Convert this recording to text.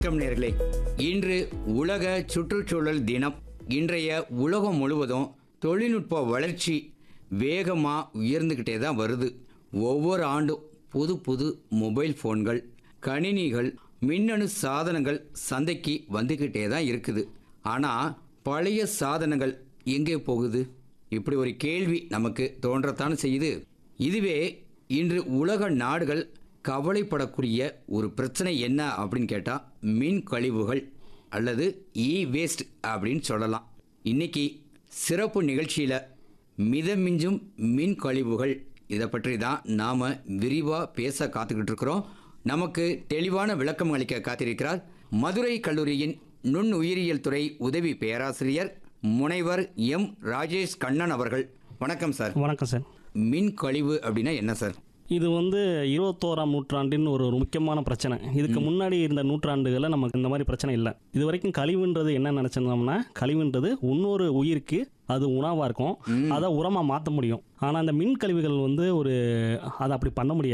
வணக்கம் நேர்களே இன்று உலக சுற்றுச்சூழல் தினம் இன்றைய உலகம் முழுவதும் தொழில்நுட்ப வளர்ச்சி வேகமாக உயர்ந்துக்கிட்டே தான் வருது ஒவ்வொரு ஆண்டும் புது புது மொபைல் ஃபோன்கள் கணினிகள் மின்னணு சாதனங்கள் சந்தைக்கு வந்துக்கிட்டே தான் இருக்குது ஆனால் பழைய சாதனங்கள் எங்கே போகுது இப்படி ஒரு கேள்வி நமக்கு தோன்றத்தான் செய்யுது இதுவே இன்று உலக நாடுகள் கவலைப்படக்கூடிய ஒரு பிரச்சனை என்ன அப்படின்னு கேட்டால் மின் கழிவுகள் அல்லது இ வேஸ்ட் அப்படின்னு சொல்லலாம் இன்னைக்கு சிறப்பு நிகழ்ச்சியில் மிதமிஞ்சும் மின் கழிவுகள் இதை பற்றி தான் நாம் விரிவாக பேச காத்துக்கிட்டு இருக்கிறோம் நமக்கு தெளிவான விளக்கம் அளிக்க காத்திருக்கிறார் மதுரை கல்லூரியின் நுண் உயிரியல் துறை உதவி பேராசிரியர் முனைவர் எம் ராஜேஷ் கண்ணன் அவர்கள் வணக்கம் சார் வணக்கம் சார் மின் கழிவு அப்படின்னா என்ன சார் இது வந்து இருபத்தோராம் நூற்றாண்டின் ஒரு ஒரு முக்கியமான பிரச்சனை இதுக்கு முன்னாடி இருந்த நூற்றாண்டுகளில் நமக்கு இந்த மாதிரி பிரச்சனை இல்லை இது வரைக்கும் கழிவுன்றது என்ன நினச்சிருந்தோம்னா கழிவுன்றது இன்னொரு உயிருக்கு அது உணவாக இருக்கும் அதை உரமாக மாற்ற முடியும் ஆனால் அந்த மின் கழிவுகள் வந்து ஒரு அதை அப்படி பண்ண முடியாது